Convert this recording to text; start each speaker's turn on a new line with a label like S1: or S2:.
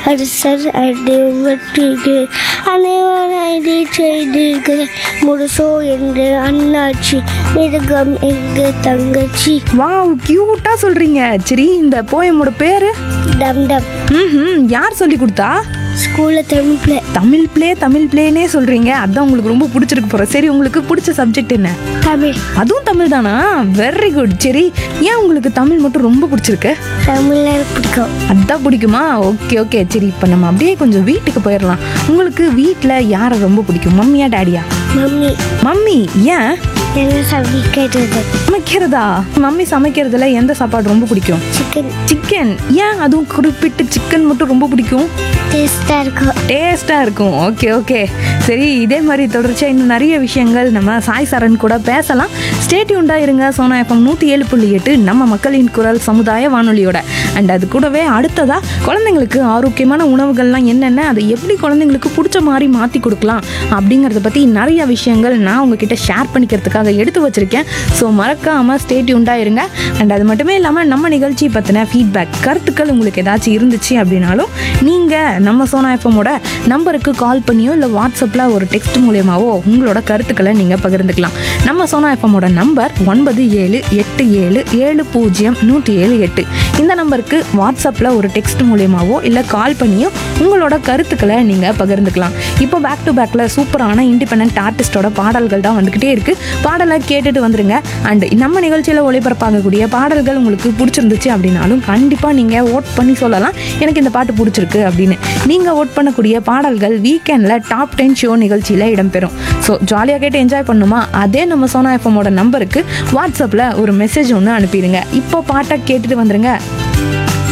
S1: அரசர் அடி வெற்றிக்கு அனைவரும் அடி செய்தீர்கள் முரசோ என்று அண்ணாச்சி மிருகம் எங்க தங்கச்சி
S2: வாவ் கியூட்டா சொல்றீங்க சரி இந்த போயமோட பேரு
S1: டம் டம்
S2: ம் யார் சொல்லி கொடுத்தா
S1: ஸ்கூலில் தமிழ் பிள்ளை
S2: தமிழ் ப்ளே தமிழ் ப்ளேனே சொல்றீங்க அதான் உங்களுக்கு ரொம்ப பிடிச்சிருக்கு போற சரி உங்களுக்கு பிடிச்ச சப்ஜெக்ட் என்ன
S1: தமிழ்
S2: அதுவும் தமிழ் தானா வெரி குட் சரி ஏன் உங்களுக்கு தமிழ் மட்டும் ரொம்ப பிடிச்சிருக்கு
S1: தமிழில் பிடிக்கும்
S2: அதான் பிடிக்குமா ஓகே ஓகே சரி இப்போ நம்ம அப்படியே கொஞ்சம் வீட்டுக்கு போயிடலாம் உங்களுக்கு வீட்டில் யாரை ரொம்ப பிடிக்கும் மம்மியா டாடியா
S1: மம்மி
S2: மம்மி ஏன்
S1: என்ன சமைக்கிறது
S2: சமைக்கிறதா மம்மி சமைக்கிறதுல எந்த சாப்பாடு ரொம்ப பிடிக்கும்
S1: சிக்கன்
S2: சிக்கன் ஏன் அதுவும் குறிப்பிட்டு சிக்கன் மட்டும் ரொம்ப பிடிக்கும்
S1: டேஸ்டாக இருக்கும்
S2: டேஸ்ட்டாக இருக்கும் ஓகே ஓகே சரி இதே மாதிரி தொடர்ச்சியாக இன்னும் நிறைய விஷயங்கள் நம்ம சாய் சரண் கூட பேசலாம் ஸ்டேட்யூண்டாக இருங்க சோனா எஃப்எம் நூற்றி ஏழு புள்ளி எட்டு நம்ம மக்களின் குரல் சமுதாய வானொலியோட அண்ட் அது கூடவே அடுத்ததாக குழந்தைங்களுக்கு ஆரோக்கியமான உணவுகள்லாம் என்னென்ன அதை எப்படி குழந்தைங்களுக்கு பிடிச்ச மாதிரி மாற்றி கொடுக்கலாம் அப்படிங்கிறத பற்றி நிறைய விஷயங்கள் நான் உங்ககிட்ட ஷேர் பண்ணிக்கிறதுக்காக எடுத்து வச்சுருக்கேன் ஸோ மறக்காமல் ஸ்டேட்யூண்டாக இருங்க அண்ட் அது மட்டுமே இல்லாமல் நம்ம நிகழ்ச்சி பற்றின ஃபீட்பேக் கருத்துக்கள் உங்களுக்கு ஏதாச்சும் இருந்துச்சு அப்படின்னாலும் நீங்கள் நம்ம சோனா எஃப்எம்மோட நம்பருக்கு கால் பண்ணியோ இல்லை வாட்ஸ்அப்பில் ஒரு டெக்ஸ்ட் மூலியமாவோ உங்களோட கருத்துக்களை நீங்கள் பகிர்ந்துக்கலாம் நம்ம சோனா எஃப்எம்மோட நம்பர் ஒன்பது ஏழு எட்டு ஏழு ஏழு பூஜ்ஜியம் நூற்றி ஏழு எட்டு இந்த நம்பருக்கு வாட்ஸ்அப்பில் ஒரு டெக்ஸ்ட் மூலியமாவோ இல்லை கால் பண்ணியோ உங்களோட கருத்துக்களை நீங்கள் பகிர்ந்துக்கலாம் இப்போ பேக் டு பேக்கில் சூப்பரான இண்டிபெண்ட் ஆர்டிஸ்டோட பாடல்கள் தான் வந்துக்கிட்டே இருக்குது பாடலை கேட்டுட்டு வந்துருங்க அண்ட் நம்ம நிகழ்ச்சியில் ஒளிபரப்பாகக்கூடிய பாடல்கள் உங்களுக்கு பிடிச்சிருந்துச்சு அப்படின்னாலும் கண்டிப்பாக நீங்கள் ஓட் பண்ணி சொல்லலாம் எனக்கு இந்த பாட்டு பிடிச்சிருக்கு அப்படின்னு நீங்கள் ஓட் பண்ணக்கூடிய பாடல்கள் வீக்கெண்டில் டாப் டென் ஷோ நிகழ்ச்சியில் இடம்பெறும் ஸோ ஜாலியாக கேட்டு என்ஜாய் பண்ணுமா அதே நம்ம சோனா எஃப்எம்மோட நம்பருக்கு வாட்ஸ்அப்பில் ஒரு மெசேஜ் ஒன்று அனுப்பிடுங்க இப்போ பாட்டை கேட்டுட்டு வந்துருங்க